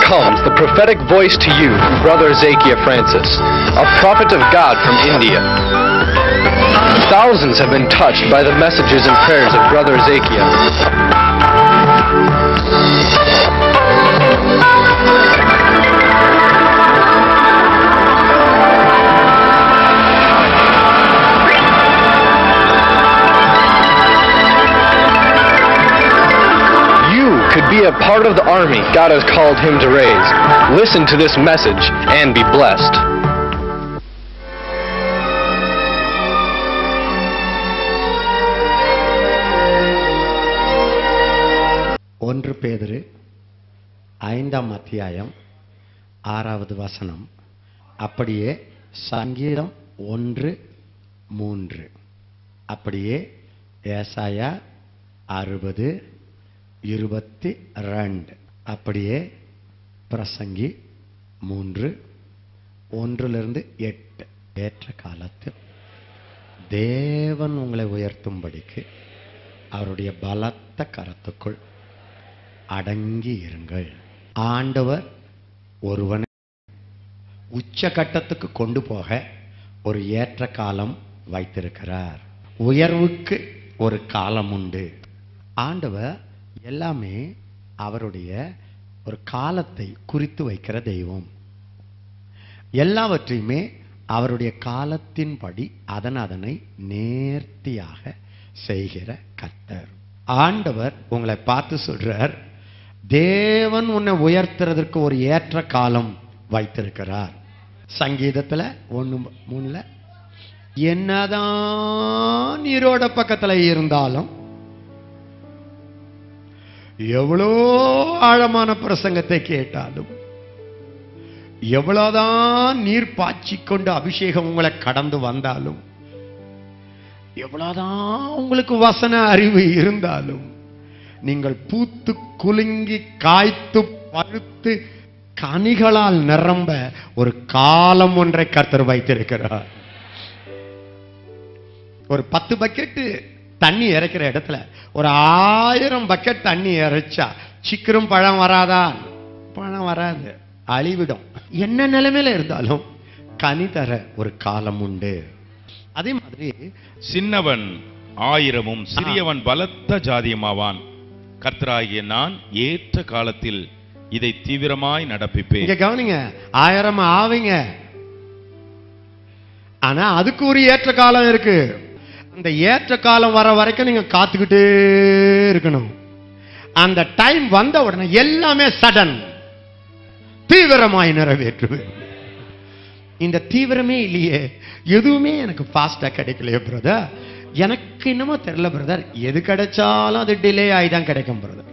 comes the prophetic voice to you from Brother Ezekiel Francis, a prophet of God from India. Thousands have been touched by the messages and prayers of Brother Ezekiel. You could be a part of the army God has called him to raise. Listen to this message and be blessed. ஒன்று பேதுரு ஐந்தாம் அத்தியாயம் ஆறாவது வசனம் அப்படியே சங்கீதம் ஒன்று மூன்று அப்படியே ஏசாயா அறுபது இருபத்தி ரெண்டு அப்படியே பிரசங்கி மூன்று ஒன்றிலிருந்து எட்டு ஏற்ற காலத்தில் தேவன் உங்களை உயர்த்தும்படிக்கு அவருடைய பலத்த கரத்துக்குள் அடங்கி இருங்கள் ஆண்டவர் ஒருவனை உச்சகட்டத்துக்கு கொண்டு போக ஒரு ஏற்ற காலம் வைத்திருக்கிறார் உயர்வுக்கு ஒரு காலம் உண்டு ஆண்டவர் எல்லாமே அவருடைய ஒரு காலத்தை குறித்து வைக்கிற தெய்வம் எல்லாவற்றையுமே அவருடைய காலத்தின்படி அதன் அதனை நேர்த்தியாக செய்கிற கர்த்தர் ஆண்டவர் உங்களை பார்த்து சொல்றார் தேவன் உன்னை உயர்த்துறதற்கு ஒரு ஏற்ற காலம் வைத்திருக்கிறார் சங்கீதத்துல ஒண்ணு மூணுல என்னதான் நீரோட பக்கத்துல இருந்தாலும் எவ்வளோ ஆழமான பிரசங்கத்தை கேட்டாலும் எவ்வளவுதான் நீர் பாய்ச்சிக்கொண்டு அபிஷேகம் உங்களை கடந்து வந்தாலும் எவ்வளவுதான் உங்களுக்கு வசன அறிவு இருந்தாலும் நீங்கள் பூத்து குலுங்கி காய்த்து பழுத்து கனிகளால் நிரம்ப ஒரு காலம் ஒன்றை கர்த்தர் வைத்திருக்கிறார் ஒரு பத்து பக்கெட்டு தண்ணி இறைக்கிற இடத்துல ஒரு ஆயிரம் பக்கெட் தண்ணி இறைச்சா சீக்கிரம் பழம் வராதா பழம் வராது அழிவிடும் என்ன நிலைமையில இருந்தாலும் கனி தர ஒரு காலம் உண்டு அதே மாதிரி சின்னவன் ஆயிரமும் சிறியவன் பலத்த ஜாதியுமாவான் கர்த்தராகிய நான் ஏற்ற காலத்தில் இதை தீவிரமாய் நடப்பிப்பேன் இங்க கவனிங்க ஆயிரம் ஆவீங்க ஆனா அதுக்கு ஒரு ஏற்ற காலம் இருக்கு அந்த ஏற்ற காலம் வர வரைக்கும் நீங்க காத்துக்கிட்டே இருக்கணும் அந்த டைம் வந்த உடனே எல்லாமே சடன் தீவிரமாய் நிறைவேற்றுவேன் இந்த தீவிரமே இல்லையே எதுவுமே எனக்கு ஃபாஸ்டா கிடைக்கலையே பிரதர் எனக்கு என்னமோ தெரியல பிரதர் எது கிடைச்சாலும் அது டிலே ஆகி தான் கிடைக்கும் பிரதர்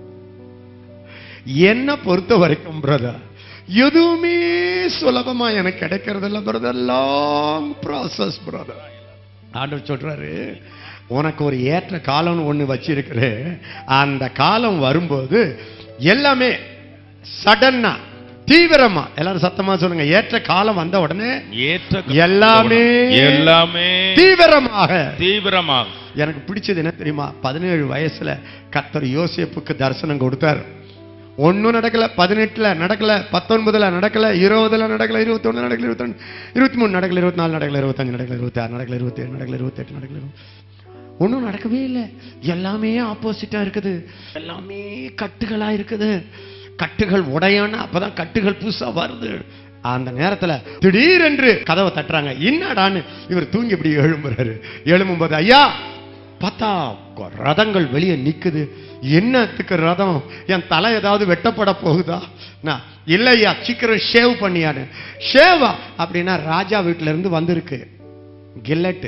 என்ன பொறுத்த வரைக்கும் பிரதர் எதுவுமே சுலபமா எனக்கு கிடைக்கிறது இல்ல பிரதர் லாங் ப்ராசஸ் பிரதர் ஆண்டவர் சொல்றாரு உனக்கு ஒரு ஏற்ற காலம்னு ஒண்ணு வச்சிருக்கிறேன் அந்த காலம் வரும்போது எல்லாமே சடன்னா தீவிரமா எல்லாரும் சத்தமா சொல்லுங்க ஏற்ற காலம் வந்த உடனே ஏற்ற எல்லாமே எல்லாமே தீவிரமாக தீவிரமாக எனக்கு பிடிச்சது என்ன தெரியுமா பதினேழு வயசுல கர்த்தர் யோசேப்புக்கு தரிசனம் கொடுத்தார் ஒன்றும் நடக்கல பதினெட்டுல நடக்கல பத்தொன்பதுல நடக்கல இருபதுல நடக்கல இருபத்தொன்னு நடக்கல இருபத்தொன்னு இருபத்தி மூணு நடக்கல இருபத்தி நாலு நடக்கல இருபத்தஞ்சு நடக்கல இருபத்தி ஆறு நடக்கல இருபத்தி ஏழு நடக்கல இருபத்தெட்டு நடக்கல ஒன்றும் நடக்கவே இல்லை எல்லாமே ஆப்போசிட்டா இருக்குது எல்லாமே கட்டுகளா இருக்குது கட்டுகள் உடையானா அப்பதான் கட்டுகள் புதுசா வருது அந்த நேரத்துல திடீரென்று கதவை தட்டுறாங்க என்னடான்னு இவர் தூங்கி இப்படி எழும்புறாரு எழும்பும்போது ஐயா பார்த்தா கொ- ரதங்கள் வெளியே நிக்குது என்னத்துக்கு ரதம் என் தலை ஏதாவது வெட்டப்பட போகுதா நான் இல்லையா சீக்கிரம் ஷேவ் பண்ணியான்னு ஷேவா அப்படின்னா ராஜா வீட்டுல இருந்து வந்திருக்கு Gillette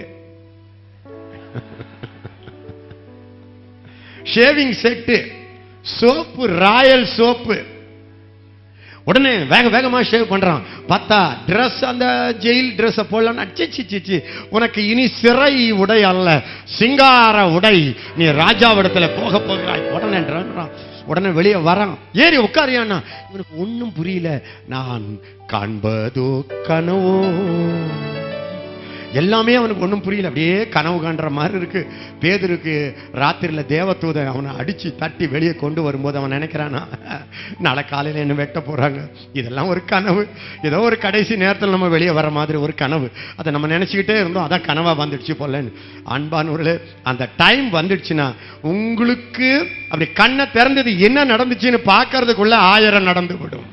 shaving set soap royal soap உடனே வேக வேகமா ஷேவ் பண்றான் பார்த்தா Dress அந்த ஜெயில் ட்ரெஸ்ஸை போடலாம் அச்சிச்சி சிச்சி உனக்கு இனி சிறை உடை அல்ல சிங்கார உடை நீ ராஜாவிடத்துல போக போகிறாய் உடனே ன்றான். உடனே வெளியே வரான் ஏறி உட்காரியானா இவனுக்கு ஒண்ணும் புரியல நான் காண்பதோ கனவோ எல்லாமே அவனுக்கு ஒன்றும் புரியல அப்படியே கனவு காண்ற மாதிரி இருக்கு பேதருக்கு ராத்திரியில தேவதூதன் அவனை அடிச்சு தட்டி வெளியே கொண்டு வரும்போது அவன் நினைக்கிறானா நாளை காலையில என்ன வெட்ட போறாங்க இதெல்லாம் ஒரு கனவு ஏதோ ஒரு கடைசி நேரத்தில் நம்ம வெளியே வர மாதிரி ஒரு கனவு அதை நம்ம நினைச்சுக்கிட்டே இருந்தோம் அதான் கனவா வந்துடுச்சு போலன்னு அன்பானவர்களே அந்த டைம் வந்துடுச்சுன்னா உங்களுக்கு அப்படி கண்ணை திறந்தது என்ன நடந்துச்சுன்னு பார்க்கறதுக்குள்ள ஆயிரம் நடந்து விடும்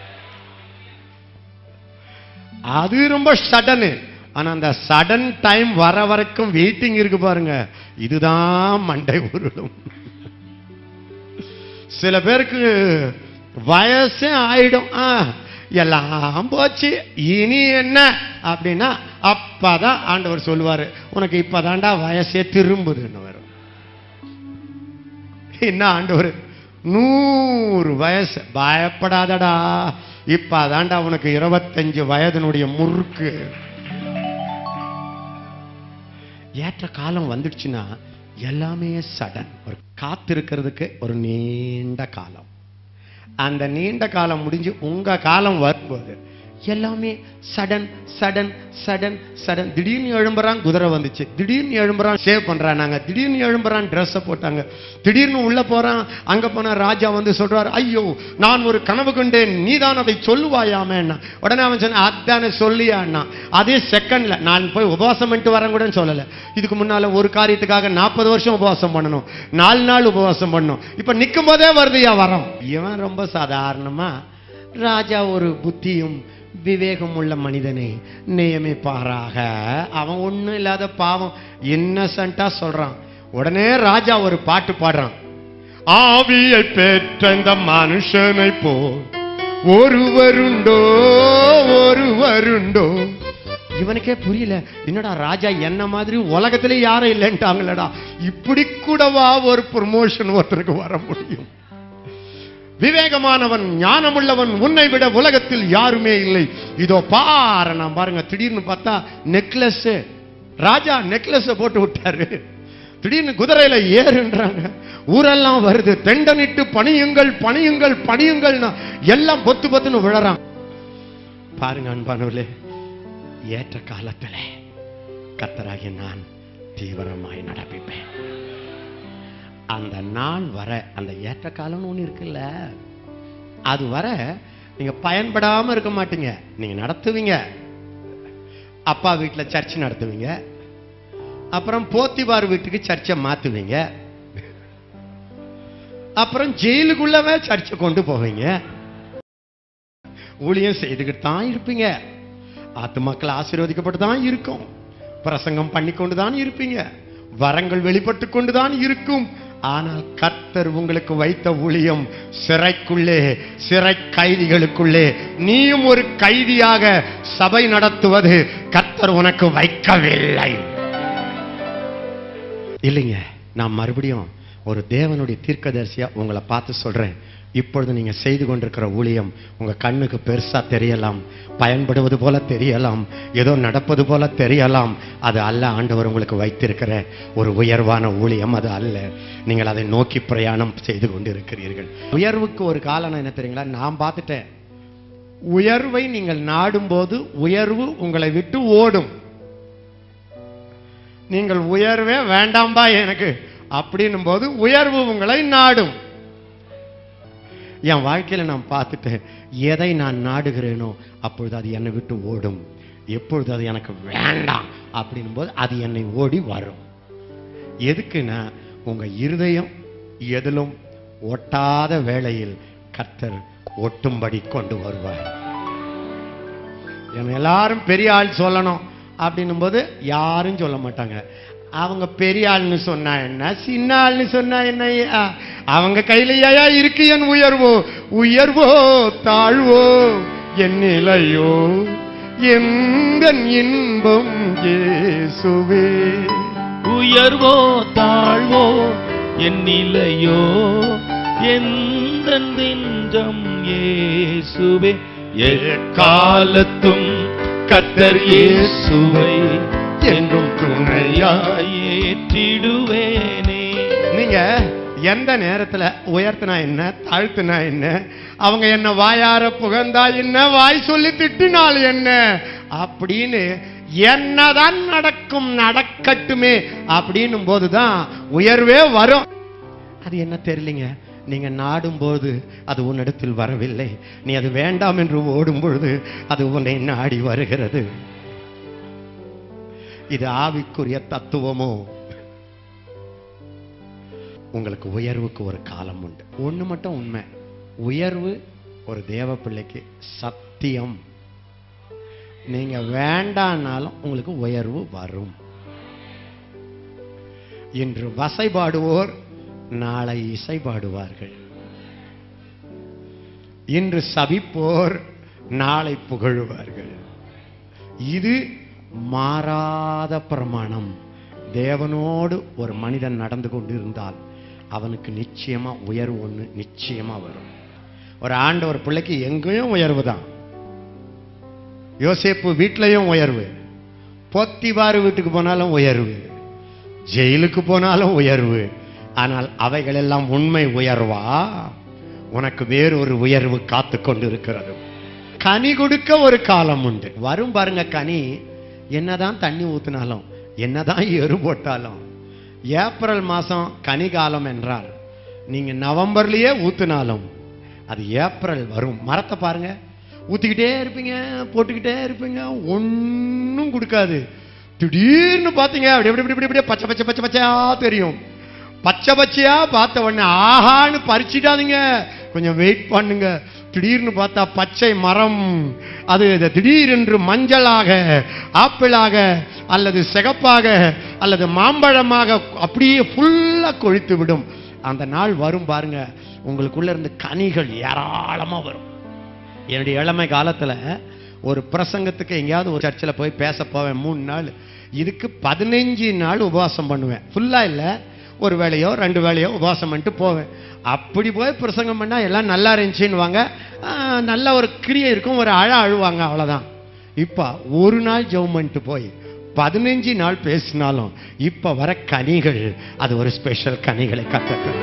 அது ரொம்ப சடனு ஆனா அந்த சடன் டைம் வர வரைக்கும் வெயிட்டிங் இருக்கு பாருங்க இதுதான் மண்டை உருளும் சில பேருக்கு வயசே ஆயிடும் ஆ, எல்லாம் போச்சு இனி என்ன அப்படின்னா அப்பதான் ஆண்டவர் சொல்லுவாரு உனக்கு இப்பதான்டா வயசே திரும்புதுன்னு வரும் என்ன ஆண்டவர் நூறு வயசு பயப்படாதடா இப்ப அதான்டா உனக்கு இருபத்தஞ்சு வயதினுடைய முறுக்கு ஏற்ற காலம் வந்துடுச்சுன்னா எல்லாமே சடன் ஒரு காத்திருக்கிறதுக்கு ஒரு நீண்ட காலம் அந்த நீண்ட காலம் முடிஞ்சு உங்க காலம் வரும்போது எல்லாமே சடன் சடன் சடன் சடன் திடீர்னு எழும்புறான் குதிரை வந்துச்சு திடீர்னு எழும்புறான் சேவ் பண்றான் நாங்க திடீர்னு எழும்புறான் ட்ரெஸ்ஸை போட்டாங்க திடீர்னு உள்ள போறான் அங்க போனா ராஜா வந்து சொல்றாரு ஐயோ நான் ஒரு கனவு கண்டேன் நீதான் அதை சொல்லுவாயாமேன்னா உடனே அவன் சொன்ன அதானே சொல்லியான்னா அதே செகண்ட்ல நான் போய் உபவாசம் பண்ணிட்டு வரேன் கூட சொல்லல இதுக்கு முன்னால ஒரு காரியத்துக்காக நாற்பது வருஷம் உபவாசம் பண்ணணும் நாலு நாள் உபவாசம் பண்ணணும் இப்ப நிற்கும் போதே வருதுயா வரோம் இவன் ரொம்ப சாதாரணமா ராஜா ஒரு புத்தியும் விவேகம் உள்ள மனிதனை நியமிப்பாராக அவன் ஒண்ணும் இல்லாத பாவம் இன்னசென்ட்டா சொல்றான் உடனே ராஜா ஒரு பாட்டு பாடுறான் ஆவியை பெற்ற இந்த மனுஷனை போல் ஒருவருண்டோ ஒருவருண்டோ இவனுக்கே புரியல என்னடா ராஜா என்ன மாதிரி உலகத்திலே யாரும் இல்லைன்ட்டாங்களடா இப்படி கூடவா ஒரு ப்ரொமோஷன் ஒருத்தருக்கு வர முடியும் விவேகமானவன் ஞானமுள்ளவன் உன்னை விட உலகத்தில் யாருமே இல்லை இதோ பாரு நான் பாருங்க திடீர்னு பார்த்தா நெக்லஸ் ராஜா நெக்லஸ் போட்டு விட்டாரு திடீர்னு குதிரையில ஏறுன்றாங்க ஊரெல்லாம் வருது தெண்டனிட்டு பணியுங்கள் பணியுங்கள் பணியுங்கள்னா எல்லாம் பொத்து பொத்துன்னு விழறான் பாருங்க அன்பானவர்களே ஏற்ற காலத்துல கத்தராகி நான் தீவிரமாய் நடப்பிப்பேன் அந்த நாள் வர அந்த ஏற்ற காலம்னு ஒண்ணு இருக்குல்ல அது வர நீங்க பயன்படாம இருக்க மாட்டீங்க நீங்க நடத்துவீங்க அப்பா வீட்டுல சர்ச் நடத்துவீங்க அப்புறம் போத்திபார் வீட்டுக்கு சர்ச்சை மாத்துவீங்க அப்புறம் ஜெயிலுக்குள்ளவே சர்ச்சை கொண்டு போவீங்க ஊழியம் செய்துக்கிட்டு தான் இருப்பீங்க ஆத்துமாக்கள் ஆசீர்வதிக்கப்பட்டு தான் இருக்கும் பிரசங்கம் பண்ணி கொண்டு தான் இருப்பீங்க வரங்கள் வெளிப்பட்டு கொண்டு தான் இருக்கும் ஆனால் கர்த்தர் உங்களுக்கு வைத்த ஊழியம் சிறைக்குள்ளே சிறை கைதிகளுக்குள்ளே நீயும் ஒரு கைதியாக சபை நடத்துவது கர்த்தர் உனக்கு வைக்கவில்லை இல்லைங்க நான் மறுபடியும் ஒரு தேவனுடைய தீர்க்கதரிசியா உங்களை பார்த்து சொல்றேன் இப்பொழுது நீங்க செய்து கொண்டிருக்கிற ஊழியம் உங்க கண்ணுக்கு பெருசா தெரியலாம் பயன்படுவது போல தெரியலாம் ஏதோ நடப்பது போல தெரியலாம் அது அல்ல ஆண்டவர் உங்களுக்கு வைத்திருக்கிற ஒரு உயர்வான ஊழியம் அது அல்ல நீங்கள் அதை நோக்கி பிரயாணம் செய்து கொண்டிருக்கிறீர்கள் உயர்வுக்கு ஒரு காலம் என்ன தெரியுங்களா நான் பார்த்துட்டேன் உயர்வை நீங்கள் நாடும்போது உயர்வு உங்களை விட்டு ஓடும் நீங்கள் உயர்வே வேண்டாம்பா எனக்கு அப்படின்னும் போது உயர்வு உங்களை நாடும் என் வாழ்க்கையில நான் பார்த்துட்டேன் எதை நான் நாடுகிறேனோ அப்பொழுது அது என்னை விட்டு ஓடும் எப்பொழுது அது எனக்கு வேண்டாம் அப்படின்னும் போது அது என்னை ஓடி வரும் எதுக்குன்னா உங்க இருதயம் எதிலும் ஒட்டாத வேளையில் கர்த்தர் ஒட்டும்படி கொண்டு வருவார் என்னை எல்லாரும் பெரிய ஆள் சொல்லணும் அப்படின்னும் போது யாரும் சொல்ல மாட்டாங்க அவங்க பெரிய ஆள்னு சொன்னா என்ன சின்ன ஆள்னு சொன்னா என்ன ஆ, அவங்க கையிலேயா இருக்கு என் உயர்வோ உயர்வோ தாழ்வோ என் நிலையோ எந்த இன்பம் இயேசுவே உயர்வோ தாழ்வோ என் நிலையோ எந்த நெஞ்சம் இயேசுவே எக்காலத்தும் கத்தர் இயேசுவை என்றும் துணையா ஏற்றிடுவேனே நீங்க எந்த நேரத்துல உயர்த்தினா என்ன தாழ்த்தினா என்ன அவங்க என்ன வாயார புகழ்ந்தா என்ன வாய் சொல்லி திட்டினால் என்ன அப்படின்னு என்னதான் நடக்கும் நடக்கட்டுமே அப்படின்னும் போதுதான் உயர்வே வரும் அது என்ன தெரியலங்க நீங்க நாடும் போது அது உன்னிடத்தில் வரவில்லை நீ அது வேண்டாம் என்று ஓடும் பொழுது அது உன்னை நாடி வருகிறது இது ஆவிக்குரிய தத்துவமோ உங்களுக்கு உயர்வுக்கு ஒரு காலம் உண்டு ஒண்ணு மட்டும் உண்மை உயர்வு ஒரு தேவ பிள்ளைக்கு சத்தியம் நீங்க வேண்டானாலும் உங்களுக்கு உயர்வு வரும் இன்று வசைபாடுவோர் நாளை இசைபாடுவார்கள் இன்று சபிப்போர் நாளை புகழுவார்கள் இது மாறாத பிரமாணம் தேவனோடு ஒரு மனிதன் நடந்து கொண்டிருந்தால் அவனுக்கு நிச்சயமா உயர்வு ஒண்ணு நிச்சயமா வரும் ஒரு ஆண்டவர் பிள்ளைக்கு எங்கேயும் உயர்வு தான் யோசேப்பு வீட்லயும் உயர்வு பொத்திவாறு வீட்டுக்கு போனாலும் உயர்வு ஜெயிலுக்கு போனாலும் உயர்வு ஆனால் அவைகளெல்லாம் உண்மை உயர்வா உனக்கு வேறொரு உயர்வு காத்து கொண்டிருக்கிறது கனி கொடுக்க ஒரு காலம் உண்டு வரும் பாருங்க கனி என்னதான் தண்ணி ஊத்தினாலும் என்னதான் எரு போட்டாலும் ஏப்ரல் மாசம் கனி காலம் என்றால் நீங்க நவம்பர்லயே ஊத்துனாலும் அது ஏப்ரல் வரும் மரத்தை பாருங்க ஊத்திக்கிட்டே இருப்பீங்க போட்டுக்கிட்டே இருப்பீங்க ஒன்றும் கொடுக்காது திடீர்னு பார்த்தீங்க அப்படி அப்படி இப்படி இப்படியே பச்சை பச்சை பச்சை பச்சையா தெரியும் பச்சை பச்சையா பார்த்த உடனே ஆஹான்னு பறிச்சிட்டாதீங்க கொஞ்சம் வெயிட் பண்ணுங்க திடீர்னு பார்த்தா பச்சை மரம் அது இது திடீரென்று மஞ்சளாக ஆப்பிளாக அல்லது சிகப்பாக அல்லது மாம்பழமாக அப்படியே ஃபுல்லா கொழித்து விடும் அந்த நாள் வரும் பாருங்க உங்களுக்குள்ள இருந்து கனிகள் ஏராளமா வரும் என்னுடைய இளமை காலத்துல ஒரு பிரசங்கத்துக்கு எங்கேயாவது ஒரு சர்ச்சில் போய் பேச போவேன் மூணு நாள் இதுக்கு பதினஞ்சு நாள் உபவாசம் பண்ணுவேன் ஃபுல்லா இல்ல ஒரு வேலையோ ரெண்டு வேலையோ உபவாசம் பண்ணிட்டு போவேன் அப்படி போய் பிரசங்கம் பண்ணா எல்லாம் நல்லா இருந்துச்சுன்னுவாங்க ஆஹ், நல்ல ஒரு கிரியை இருக்கும் ஒரு அழ அழுவாங்க அவ்வளவுதான் இப்ப ஒரு நாள் ஜெபம் பண்ணிட்டு போய் பதினஞ்சு நாள் பேசினாலும் இப்ப வர கனிகள் அது ஒரு ஸ்பெஷல் கனிகளை கத்துக்கிறது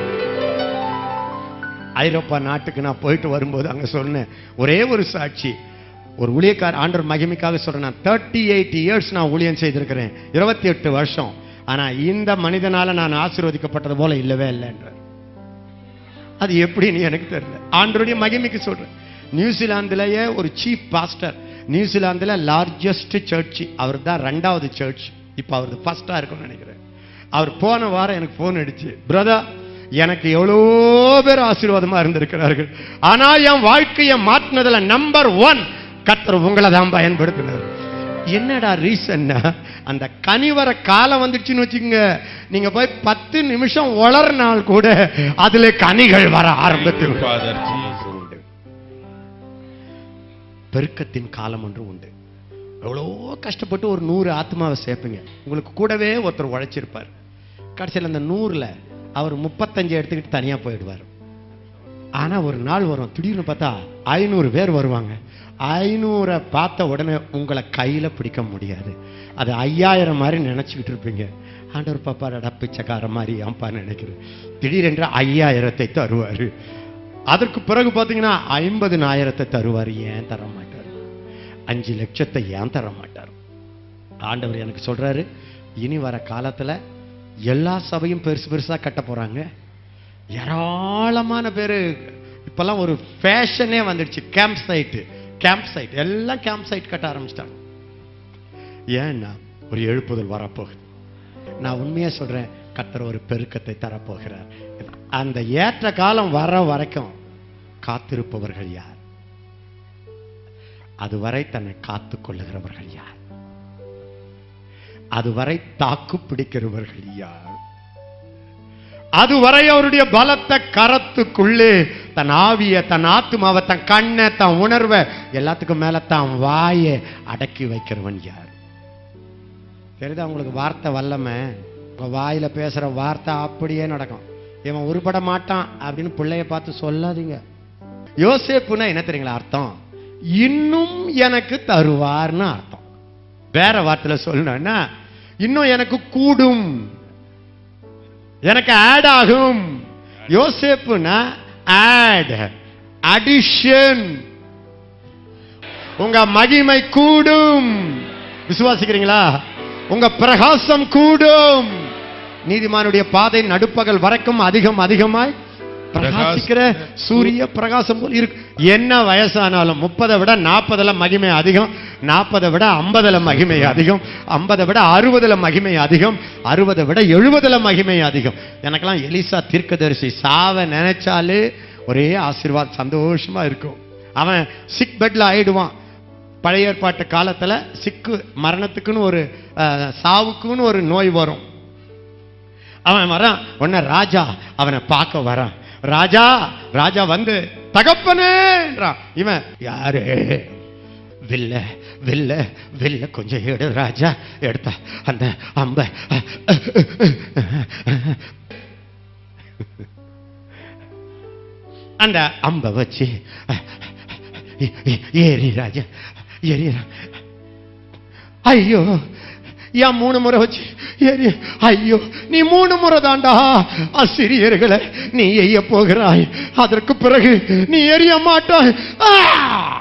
ஐரோப்பா நாட்டுக்கு நான் போயிட்டு வரும்போது அங்க சொன்னேன் ஒரே ஒரு சாட்சி ஒரு ஊழியக்கார் ஆண்டவர் மகிமைக்காக சொல்றேன் நான் தேர்ட்டி எயிட் இயர்ஸ் நான் ஊழியம் செய்திருக்கிறேன் இருபத்தி எட்டு வருஷம் ஆனா இந்த மனிதனால நான் ஆசீர்வதிக்கப்பட்டது போல இல்லவே இல்லைன்ற அது எப்படின்னு எனக்கு தெரியல ஆண்டருடைய மகிமைக்கு சொல்றேன் நியூசிலாந்துலயே ஒரு சீஃப் பாஸ்டர் நியூசிலாந்துல லார்ஜஸ்ட் சர்ச் அவர் தான் ரெண்டாவது சர்ச் இப்போ அவரது ஃபர்ஸ்டா இருக்கும்னு நினைக்கிறேன் அவர் போன வாரம் எனக்கு ஃபோன் அடிச்சு பிரதர் எனக்கு எவ்வளோ பேர் ஆசீர்வாதமா இருந்திருக்கிறார்கள் ஆனா என் வாழ்க்கையை மாற்றினதுல நம்பர் ஒன் கத்தர் உங்களை தான் பயன்படுத்தினார் என்னடா ரீசன்னா அந்த கனி வர காலம் வந்துடுச்சுன்னு வச்சுக்கோங்க நீங்க போய் பத்து நிமிஷம் வளர்னால் கூட அதுல கனிகள் வர ஆரம்பித்து விடும். Father Jesus. உண்டு பெருக்கத்தின் காலம் ஒன்று உண்டு எவ்வளோ கஷ்டப்பட்டு ஒரு நூறு ஆத்மாவை சேர்ப்பீங்க உங்களுக்கு கூடவே ஒருத்தர் உழைச்சிருப்பார் கடைசியில் அந்த நூறுல அவர் முப்பத்தஞ்சு எடுத்துக்கிட்டு தனியா போயிடுவார் ஆனா ஒரு நாள் வரும் திடீர்னு பார்த்தா ஐநூறு பேர் வருவாங்க ஐநூறை பார்த்த உடனே உங்களை கையில பிடிக்க முடியாது அது ஐயாயிரம் மாதிரி நினைச்சுக்கிட்டு இருப்பீங்க ஆண்டவர் பாப்பாடா பிச்சைக்கார மாதிரி ஏன்பா நினைக்கிறேன் திடீரென்று ஐயாயிரத்தை தருவாரு அதற்கு பிறகு பார்த்தீங்கன்னா ஐம்பதுனாயிரத்தை தருவார் ஏன் தர மாட்டார் அஞ்சு லட்சத்தை ஏன் தர மாட்டார் ஆண்டவர் எனக்கு சொல்றாரு இனி வர காலத்துல எல்லா சபையும் பெருசு பெருசா கட்ட போறாங்க ஏராளமான பேர் இப்பெல்லாம் ஒரு ஃபேஷனே வந்துடுச்சு கேம்ப் சைட்டு கேம்ப் சைட் எல்லாம் கேம்ப் சைட் கட்ட ஆரம்பிச்சிட்டாங்க ஏன்னா ஒரு எழுப்புதல் வரப்போகுது நான் உண்மையா சொல்றேன் கர்த்தர் ஒரு பெருக்கத்தை தரப்போகிறார் அந்த ஏற்ற காலம் வர வரைக்கும் காத்திருப்பவர்கள் யார் அதுவரை தன்னை காத்துக் கொள்ளுகிறவர்கள் யார் அதுவரை தாக்கு பிடிக்கிறவர்கள் யார் அதுவரை அவருடைய பலத்த கரத்துக்குள்ளே தன் ஆவிய தன் ஆத்மாவை தன் கண்ணை தன் உணர்வை எல்லாத்துக்கும் மேல தான் வாயை அடக்கி வைக்கிறவன் யார் தெரியுதா உங்களுக்கு வார்த்தை வல்லமை உங்க வாயில பேசுற வார்த்தை அப்படியே நடக்கும் இவன் உருப்பட மாட்டான் அப்படின்னு பிள்ளைய பார்த்து சொல்லாதீங்க யோசேப்புனா என்ன தெரியுங்களா அர்த்தம் இன்னும் எனக்கு தருவார்னு அர்த்தம் வேற வார்த்தையில சொல்லணும்னா இன்னும் எனக்கு கூடும் எனக்கு ஆட் ஆகும் யோசேப்புனா ஆட் அடிஷன் உங்க மகிமை கூடும் விசுவாசிக்கிறீங்களா உங்க பிரகாசம் கூடும் நீதிமானுடைய பாதை நடுப்பகல் வரைக்கும் அதிகம் அதிகமாய் பிரகாசிக்கிற சூரிய பிரகாசம் போல் இருக்கு என்ன வயசானாலும் முப்பதை விட நாற்பதுல மகிமை அதிகம் நாற்பதை விட ஐம்பதுல மகிமை அதிகம் ஐம்பதை விட அறுபதுல மகிமை அதிகம் அறுபதை விட எழுபதுல மகிமை அதிகம் எனக்கெல்லாம் எலிசா தீர்க்கதரிசி சாவ நினைச்சாலே ஒரே ஆசீர்வாத் சந்தோஷமா இருக்கும் அவன் சிக் பெட்ல ஆயிடுவான் பழைய ஏற்பாட்டு காலத்துல சிக்கு மரணத்துக்குன்னு ஒரு அஹ், சாவுக்குன்னு ஒரு நோய் வரும் அவன் வரான் உடனே ராஜா அவனை பார்க்க வரான் ராஜா ராஜா வந்து தகப்பனேன்றான் இவன் யாரு வில்ல வில்ல வில்ல கொஞ்சம் எடு ராஜா எடுத்த அந்த அம்ப அந்த அம்ப வச்சு ஏ- ஏ- ஏறி ராஜா ஏறி ஐயோ ஏன் மூணு முறை வச்சு ஏறி ஐயோ நீ மூணு முறை தாண்டா அசிரியர்களை நீ எய்ய போகிறாய் அதற்கு பிறகு நீ எரிய மாட்டாய் ஆ!